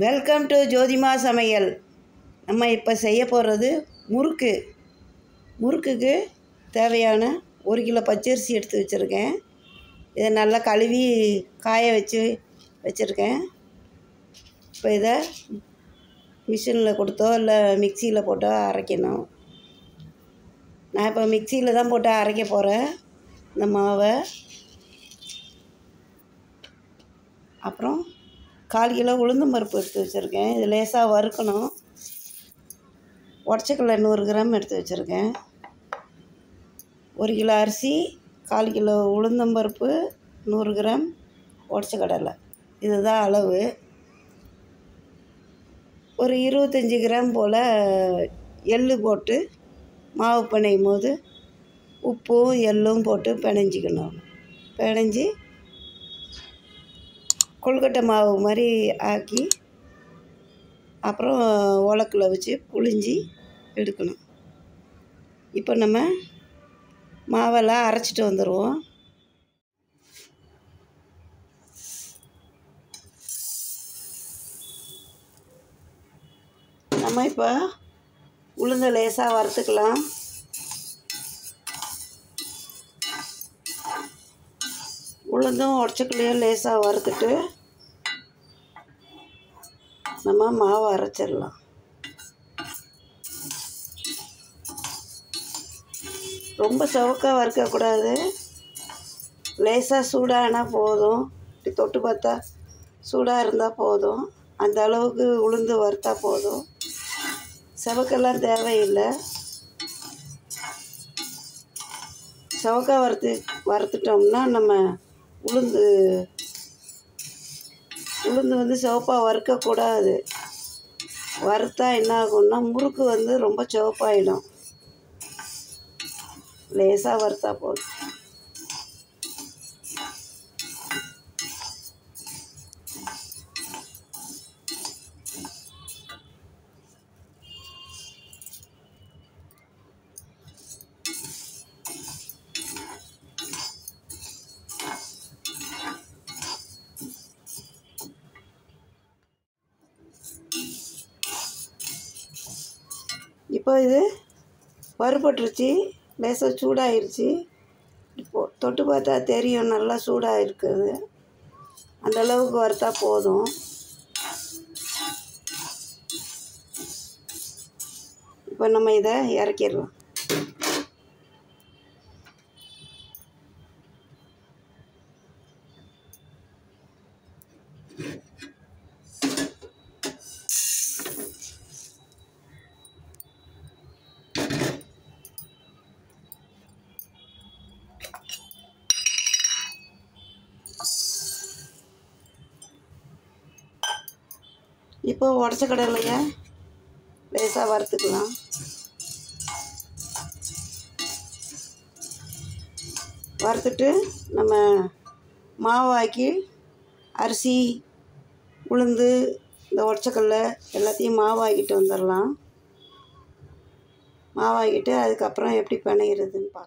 welcome to ஜோதிமா சமையல் நம்ம இப்போ செய்ய போகிறது முறுக்கு முறுக்குக்கு தேவையான ஒரு கிலோ பச்சரிசி எடுத்து வச்சுருக்கேன் இதை நல்லா கழுவி காய வச்சு வச்சுருக்கேன் இப்போ இதை மிஷினில் கொடுத்தோ இல்லை மிக்சியில் போட்டோ அரைக்கணும் நான் இப்போ மிக்சியில் தான் போட்டு அரைக்க போகிறேன் இந்த மாவை அப்புறம் கால் கிலோ உளுந்தம் பருப்பு எடுத்து வச்சுருக்கேன் இது லேசாக வறுக்கணும் உடச்சக்கடலை நூறு கிராம் எடுத்து வச்சுருக்கேன் ஒரு கிலோ அரிசி கால் கிலோ உளுந்தம்பருப்பு நூறு கிராம் உடச்சக்கடலை இதுதான் அளவு ஒரு இருபத்தஞ்சி கிராம் போல் எள்ளு போட்டு மாவு பிணையும் போது உப்பும் எள்ளும் போட்டு பிணைஞ்சிக்கணும் பிணைஞ்சி கொழுக்கட்டை மாவு மாதிரி ஆக்கி அப்புறம் உலக்கில் வச்சு புழிஞ்சி எடுக்கணும் இப்போ நம்ம மாவெல்லாம் அரைச்சிட்டு வந்துடுவோம் நம்ம இப்போ உளுந்த லேசாக வறுத்துக்கலாம் உளுந்தும் உடச்சக்கலையும் லேசாக வறுத்துட்டு நம்ம மாவு அரைச்சிடலாம் ரொம்ப சவுக்காக வறுக்கக்கூடாது லேசாக சூடானா போதும் இப்படி தொட்டு பார்த்தா சூடாக இருந்தால் போதும் அந்த அளவுக்கு உளுந்து வறுத்தா போதும் செவக்கெல்லாம் தேவையில்லை செவக்கா வறுத்து வறுத்துட்டோம்னா நம்ம உளுந்து உளுந்து வந்து சிவப்பாக வறுக்கக்கூடாது வறுத்தா என்ன ஆகும்னா முறுக்கு வந்து ரொம்ப சிவப்பாயிடும் லேசாக வறுத்தா போதும் இப்போ இது வறுபட்டுருச்சு லேசாக சூடாயிருச்சு இப்போ தொட்டு பார்த்தா தெரியும் நல்லா சூடாக இருக்குது அந்த அளவுக்கு வறுத்தா போதும் இப்போ நம்ம இதை இறக்கிடலாம் இப்போ உடச்ச கடலையை லேசாக வறுத்துக்கலாம் வறுத்துட்டு நம்ம மாவாக்கி அரிசி உளுந்து இந்த உடச்சக்கடல எல்லாத்தையும் மாவாக்கிட்டு வந்துடலாம் மாவாக்கிட்டு அதுக்கப்புறம் எப்படி பிணையிறதுன்னு பார்க்கலாம்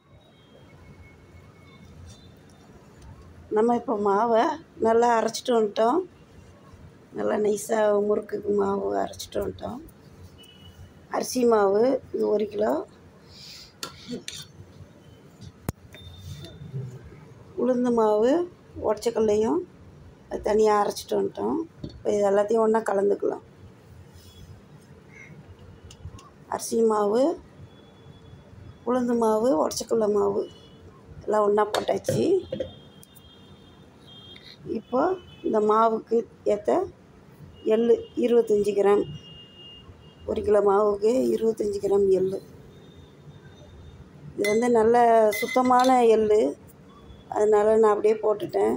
நம்ம இப்போ மாவை நல்லா அரைச்சிட்டு வந்துட்டோம் நல்லா நைஸாக முறுக்குக்கு மாவு அரைச்சிட்டு வந்துட்டோம் அரிசி மாவு இது ஒரு கிலோ உளுந்து மாவு உடச்சக்கல்லையும் அது தனியாக அரைச்சிட்டு வந்துட்டோம் இப்போ இது எல்லாத்தையும் ஒன்றா கலந்துக்கலாம் அரிசி மாவு உளுந்து மாவு உடச்சக்கல்ல மாவு எல்லாம் ஒன்றா போட்டாச்சு இப்போ இந்த மாவுக்கு ஏற்ற எள் இருபத்தஞ்சி கிராம் ஒரு கிலோ மாவுக்கு இருபத்தஞ்சி கிராம் எள் இது வந்து நல்ல சுத்தமான எள் அதனால் நான் அப்படியே போட்டுட்டேன்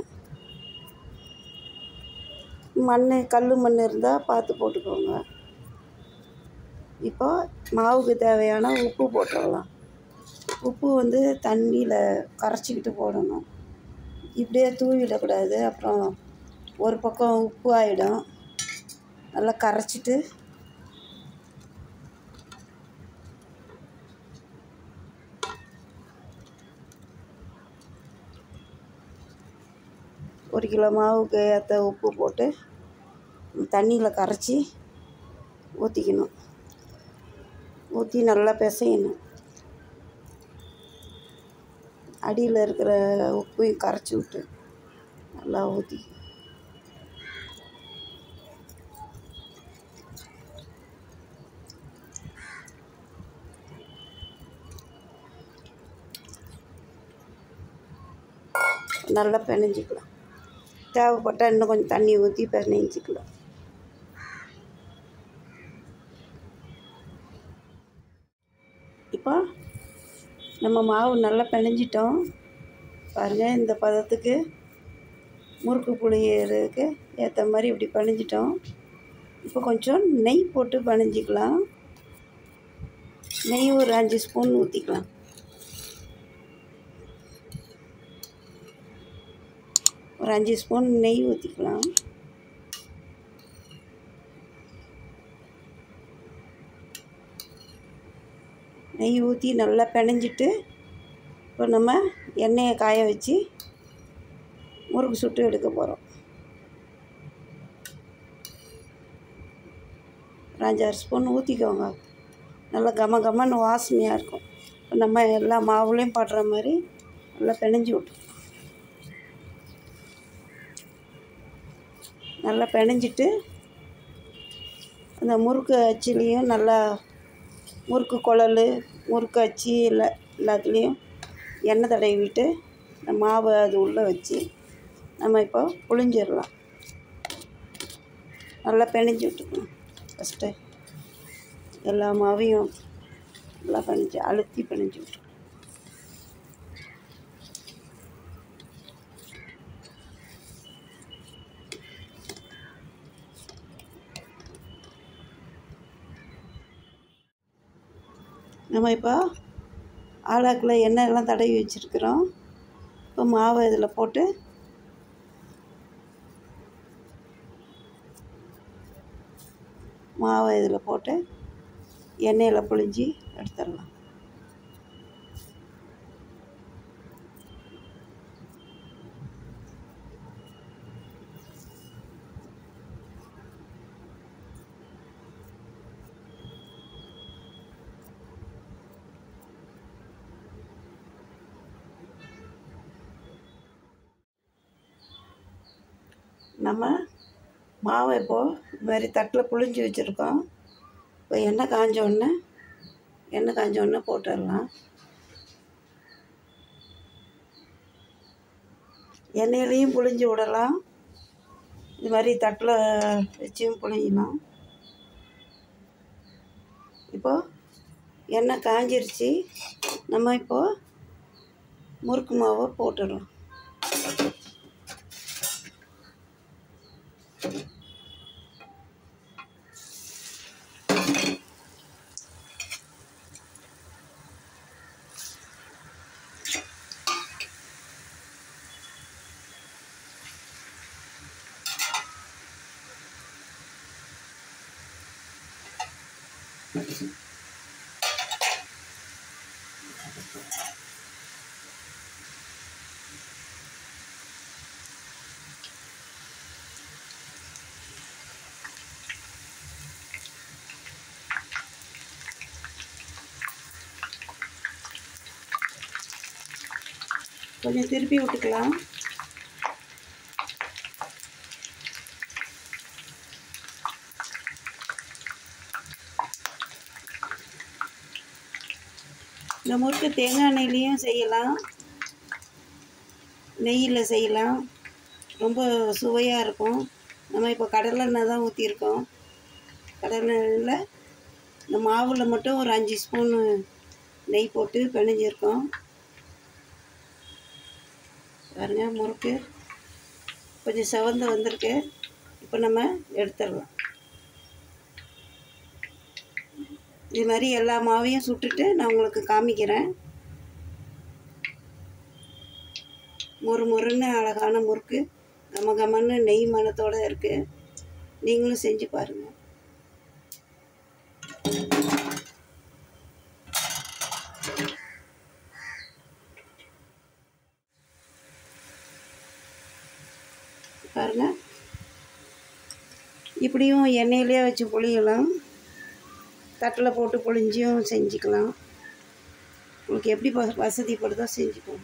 மண் கல் மண் இருந்தால் பார்த்து போட்டுக்கோங்க இப்போ மாவுக்கு தேவையான உப்பு போட்டுடலாம் உப்பு வந்து தண்ணியில் கரைச்சிக்கிட்டு போடணும் இப்படியே தூவிடக்கூடாது அப்புறம் ஒரு பக்கம் உப்பு ஆகிடும் நல்லா கரைச்சிட்டு ஒரு கிலோ மாவுக்கு ஏற்ற உப்பு போட்டு தண்ணியில் கரைச்சி ஊற்றிக்கணும் ஊற்றி நல்லா பிசையணும் அடியில் இருக்கிற உப்பையும் கரைச்சி விட்டு நல்லா ஊற்றி நல்லா பிணைஞ்சிக்கலாம் தேவைப்பட்டால் இன்னும் கொஞ்சம் தண்ணி ஊற்றி பிணைஞ்சிக்கலாம் இப்போ நம்ம மாவு நல்லா பிணைஞ்சிட்டோம் பாருங்கள் இந்த பதத்துக்கு முறுக்கு புளியறதுக்கு ஏற்ற மாதிரி இப்படி பிணைஞ்சிட்டோம் இப்போ கொஞ்சம் நெய் போட்டு பிணைஞ்சிக்கலாம் நெய் ஒரு அஞ்சு ஸ்பூன் ஊற்றிக்கலாம் ஒரு அஞ்சு ஸ்பூன் நெய் ஊற்றிக்கலாம் நெய் ஊற்றி நல்லா பிணைஞ்சிட்டு இப்போ நம்ம எண்ணெயை காய வச்சு முறுக்கு சுட்டு எடுக்க போகிறோம் ஒரு அஞ்சாறு ஸ்பூன் ஊற்றிக்கோங்க நல்லா கம கமன்னு வாசனையாக இருக்கும் இப்போ நம்ம எல்லா மாவுலேயும் படுற மாதிரி நல்லா பிணைஞ்சி விட்டு நல்லா பிணைஞ்சிட்டு அந்த முறுக்கு அச்சுலேயும் நல்லா முறுக்கு குழல் முறுக்கு அச்சு எல்லா எல்லாத்துலேயும் எண்ணெய் தடவி விட்டு இந்த மாவை அது உள்ளே வச்சு நம்ம இப்போ புழிஞ்சிடலாம் நல்லா பிணைஞ்சி விட்டுக்கணும் ஃபஸ்ட்டு எல்லா மாவையும் நல்லா பிணைஞ்சி அழுத்தி பிணைஞ்சி விட்டு நம்ம இப்போ ஆளாக்கில் எண்ணெய் எல்லாம் தடவி வச்சுருக்குறோம் இப்போ மாவை இதில் போட்டு மாவை இதில் போட்டு எண்ணெயில் புழிஞ்சி எடுத்துடலாம் நம்ம மாவை இப்போது இது மாதிரி தட்டில் புழிஞ்சி வச்சுருக்கோம் இப்போ எண்ணெய் காஞ்ச உடனே எண்ணெய் காஞ்ச உடனே போட்டுடலாம் எண்ணெயிலையும் புழிஞ்சு விடலாம் இது மாதிரி தட்டில் வச்சும் புழியலாம் இப்போது எண்ணெய் காஞ்சிருச்சு நம்ம இப்போது முறுக்கு மாவை போட்டுடலாம் கொஞ்சம் திருப்பி விட்டுக்கலாம் இந்த முறுக்கு தேங்காய் எண்ணெய்லேயும் செய்யலாம் நெய்யில் செய்யலாம் ரொம்ப சுவையாக இருக்கும் நம்ம இப்போ கடலெண்ணெய் தான் ஊற்றிருக்கோம் கடலெண்ணெயில் இந்த மாவில் மட்டும் ஒரு அஞ்சு ஸ்பூனு நெய் போட்டு பிணைஞ்சிருக்கோம் பாருங்க முறுக்கு கொஞ்சம் செவந்து வந்திருக்கு இப்போ நம்ம எடுத்துடலாம் இது மாதிரி எல்லா மாவையும் சுட்டுட்டு நான் உங்களுக்கு காமிக்கிறேன் மொறு மொறுன்னு அழகான முறுக்கு கம கமன்னு நெய் மணத்தோடு இருக்குது நீங்களும் செஞ்சு பாருங்கள் பாருங்கள் இப்படியும் எண்ணெயிலே வச்சு புளியலாம் தட்டில் போட்டு புளிஞ்சியும் செஞ்சுக்கலாம் உங்களுக்கு எப்படி வ வசதிப்படுதோ செஞ்சுக்கோங்க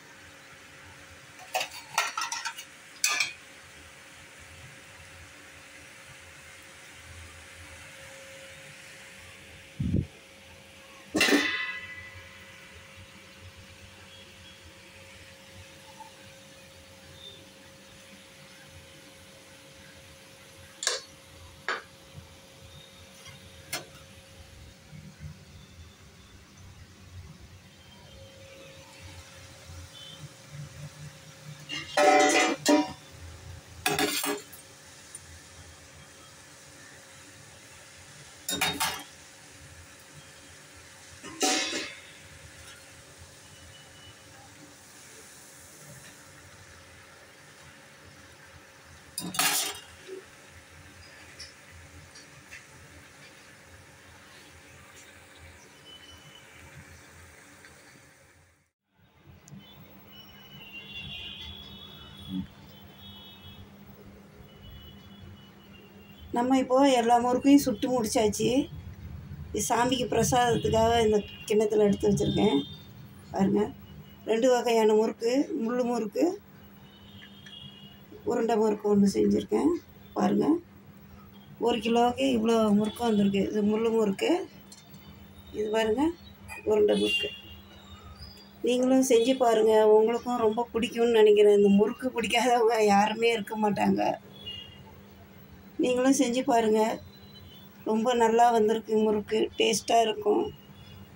நம்ம இப்போது எல்லா முறுக்கையும் சுட்டு முடிச்சாச்சு இது சாமிக்கு பிரசாதத்துக்காக இந்த கிண்ணத்தில் எடுத்து வச்சுருக்கேன் பாருங்கள் ரெண்டு வகையான முறுக்கு முள் முறுக்கு உருண்டை முறுக்கு ஒன்று செஞ்சுருக்கேன் பாருங்கள் ஒரு கிலோவுக்கு இவ்வளோ முறுக்கு வந்திருக்கு இது முள் முறுக்கு இது பாருங்கள் உருண்டை முறுக்கு நீங்களும் செஞ்சு பாருங்கள் உங்களுக்கும் ரொம்ப பிடிக்கும்னு நினைக்கிறேன் இந்த முறுக்கு பிடிக்காதவங்க யாருமே இருக்க மாட்டாங்க நீங்களும் செஞ்சு பாருங்கள் ரொம்ப நல்லா வந்திருக்கு முறுக்கு டேஸ்ட்டாக இருக்கும்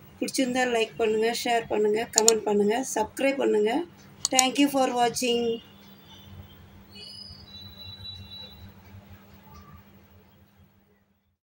பிடிச்சிருந்தா லைக் பண்ணுங்கள் ஷேர் பண்ணுங்கள் கமெண்ட் பண்ணுங்கள் சப்ஸ்கிரைப் பண்ணுங்கள் தேங்க்யூ ஃபார் வாட்சிங்